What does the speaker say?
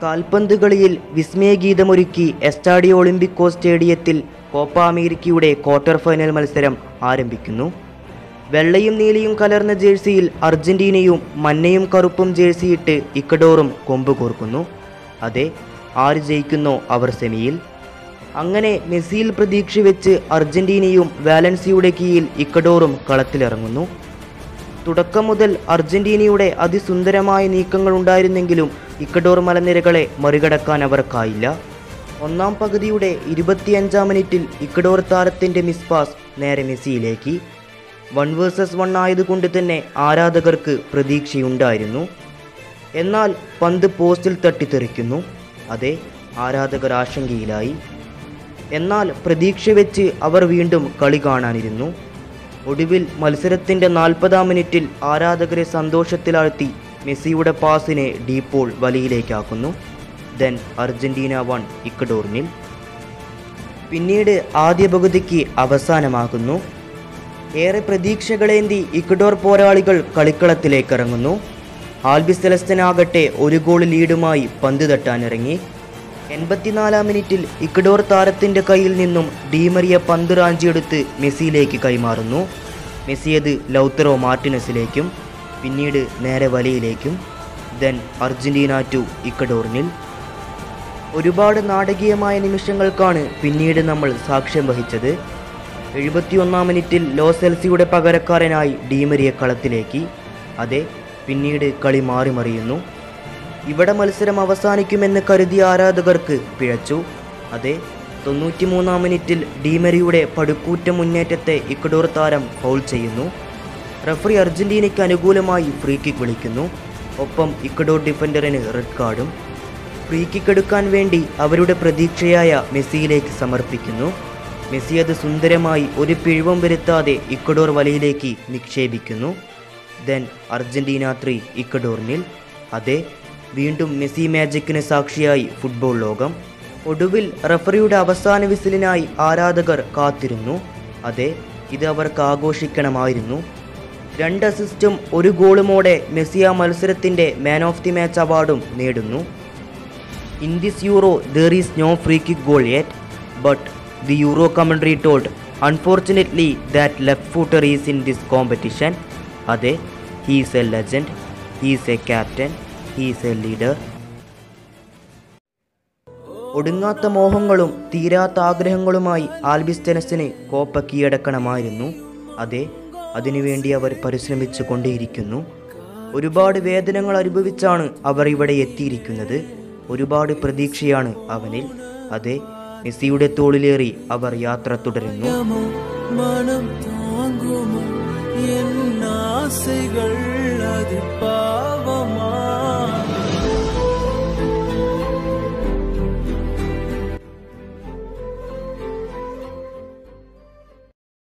കാൽപന്ത് കളിയിൽ വിസ്മയഗീതമൊരുക്കി എസ്റ്റാഡിയോ ഒളിമ്പിക്കോ സ്റ്റേഡിയത്തിൽ കോപ്പ അമേരിക്കയുടെ ക്വാർട്ടർ ഫൈനൽ മത്സരം ആരംഭിക്കുന്നു വെള്ളയും നീലയും കലർന്ന ജേഴ്സിയിൽ അർജന്റീനയും മഞ്ഞയും കറുപ്പും ജേഴ്സിയിട്ട് ഇക്കഡോറും കൊമ്പ് കോർക്കുന്നു അതെ ആര് ജയിക്കുന്നോ അവർ സെമിയിൽ അങ്ങനെ മെസ്സിയിൽ പ്രതീക്ഷ വെച്ച് അർജന്റീനയും വാലൻസിയുടെ കീഴിൽ ഇക്കഡോറും കളത്തിലിറങ്ങുന്നു തുടക്കം മുതൽ അർജന്റീനയുടെ അതിസുന്ദരമായ നീക്കങ്ങൾ ഉണ്ടായിരുന്നെങ്കിലും ഇക്കഡോർ മലനിരകളെ മറികടക്കാൻ അവർക്കായില്ല ഒന്നാം പകുതിയുടെ ഇരുപത്തിയഞ്ചാം മിനിറ്റിൽ ഇക്കഡോർ താരത്തിൻ്റെ മിസ് പാസ് നേരെ മെസ്സിയിലേക്ക് വൺ വേഴ്സസ് വൺ ആയതുകൊണ്ട് തന്നെ ആരാധകർക്ക് പ്രതീക്ഷയുണ്ടായിരുന്നു എന്നാൽ പന്ത് പോസ്റ്റിൽ തട്ടിത്തെറിക്കുന്നു അതെ ആരാധകർ ആശങ്കയിലായി എന്നാൽ പ്രതീക്ഷ വെച്ച് അവർ വീണ്ടും കളി കാണാനിരുന്നു ഒടുവിൽ മത്സരത്തിൻ്റെ നാൽപ്പതാം മിനിറ്റിൽ ആരാധകരെ സന്തോഷത്തിലാഴ്ത്തി മെസ്സിയുടെ പാസിനെ ഡീപ്പോൾ വലയിലേക്കാക്കുന്നു ദെൻ അർജന്റീന വൺ ഇക്കഡോറിനിൽ പിന്നീട് ആദ്യ പകുതിക്ക് അവസാനമാകുന്നു ഏറെ പ്രതീക്ഷകളേന്തി ഇക്വഡോർ പോരാളികൾ കളിക്കളത്തിലേക്കിറങ്ങുന്നു ആൽബിസ് സെലസ്റ്റനാകട്ടെ ഒരു ഗോൾ ലീഡുമായി പന്ത് തട്ടാനിറങ്ങി എൺപത്തിനാലാം മിനിറ്റിൽ ഇക്വഡോർ താരത്തിൻ്റെ കയ്യിൽ നിന്നും ഡീമറിയ പന്ത് റാഞ്ചിയെടുത്ത് മെസ്സിയിലേക്ക് കൈമാറുന്നു മെസ്സി അത് ലൗത്തറോ മാർട്ടിനസിലേക്കും പിന്നീട് നേരെ വലയിലേക്കും ദെൻ അർജന്റീന ടു ഇക്വഡോറിനിൽ ഒരുപാട് നാടകീയമായ നിമിഷങ്ങൾക്കാണ് പിന്നീട് നമ്മൾ സാക്ഷ്യം വഹിച്ചത് എഴുപത്തിയൊന്നാം മിനിറ്റിൽ ലോസ് എൽസിയുടെ പകരക്കാരനായി ഡീമരിയ കളത്തിലേക്ക് അതെ പിന്നീട് കളി മാറിമറിയുന്നു ഇവിടെ മത്സരം അവസാനിക്കുമെന്ന് കരുതിയ ആരാധകർക്ക് പിഴച്ചു അതെ തൊണ്ണൂറ്റിമൂന്നാം മിനിറ്റിൽ ഡീമരിയുടെ പടുക്കൂറ്റ മുന്നേറ്റത്തെ ഇക്വഡോർ താരം ഫൗൾ ചെയ്യുന്നു റഫറി അർജന്റീനയ്ക്ക് അനുകൂലമായി ഫ്രീ കിക്ക് വിളിക്കുന്നു ഒപ്പം ഇക്വഡോർ ഡിഫൻഡറിന് റെഡ് കാർഡും ഫ്രീ കിക്ക് എടുക്കാൻ വേണ്ടി അവരുടെ പ്രതീക്ഷയായ മെസ്സിയിലേക്ക് സമർപ്പിക്കുന്നു മെസ്സി അത് സുന്ദരമായി ഒരു പിഴവും വരുത്താതെ ഇക്വഡോർ വലയിലേക്ക് നിക്ഷേപിക്കുന്നു ദെൻ അർജന്റീന ത്രീ ഇക്വഡോറിനിൽ അതെ വീണ്ടും മെസ്സി മാജിക്കിന് സാക്ഷിയായി ഫുട്ബോൾ ലോകം ഒടുവിൽ റഫറിയുടെ അവസാന വിസിലിനായി ആരാധകർ കാത്തിരുന്നു അതെ ഇത് അവർക്ക് ആഘോഷിക്കണമായിരുന്നു രണ്ട് അസിസ്റ്റും ഒരു ഗോളുമോടെ മെസ്സി ആ മത്സരത്തിൻ്റെ മാൻ ഓഫ് ദി മാച്ച് അവാർഡും നേടുന്നു In this Euro, there is no free kick goal yet, but the Euro commentary told, unfortunately, that left footer is in this competition. Ade, he is a legend, he is a captain, he is a leader. ഒടുങ്ങാത്ത മോഹങ്ങളും തീരാത്ത ആഗ്രഹങ്ങളുമായി ആൽബിസ് ടെനസിന് Copa കീഴടക്കണമായിരുന്നു അതെ അതിനുവേണ്ടി അവർ പരിശ്രമിച്ചു കൊണ്ടേയിരിക്കുന്നു ഒരുപാട് വേദനകൾ അനുഭവിച്ചാണ് അവർ ഇവിടെ എത്തിയിരിക്കുന്നത് ഒരുപാട് പ്രതീക്ഷയാണ് അവനിൽ അതെ മെസ്സിയുടെ തോളിലേറി അവർ യാത്ര തുടരുന്നു மனமோ மனம் தாங்குமோ என் ஆசைகள் அது பாவ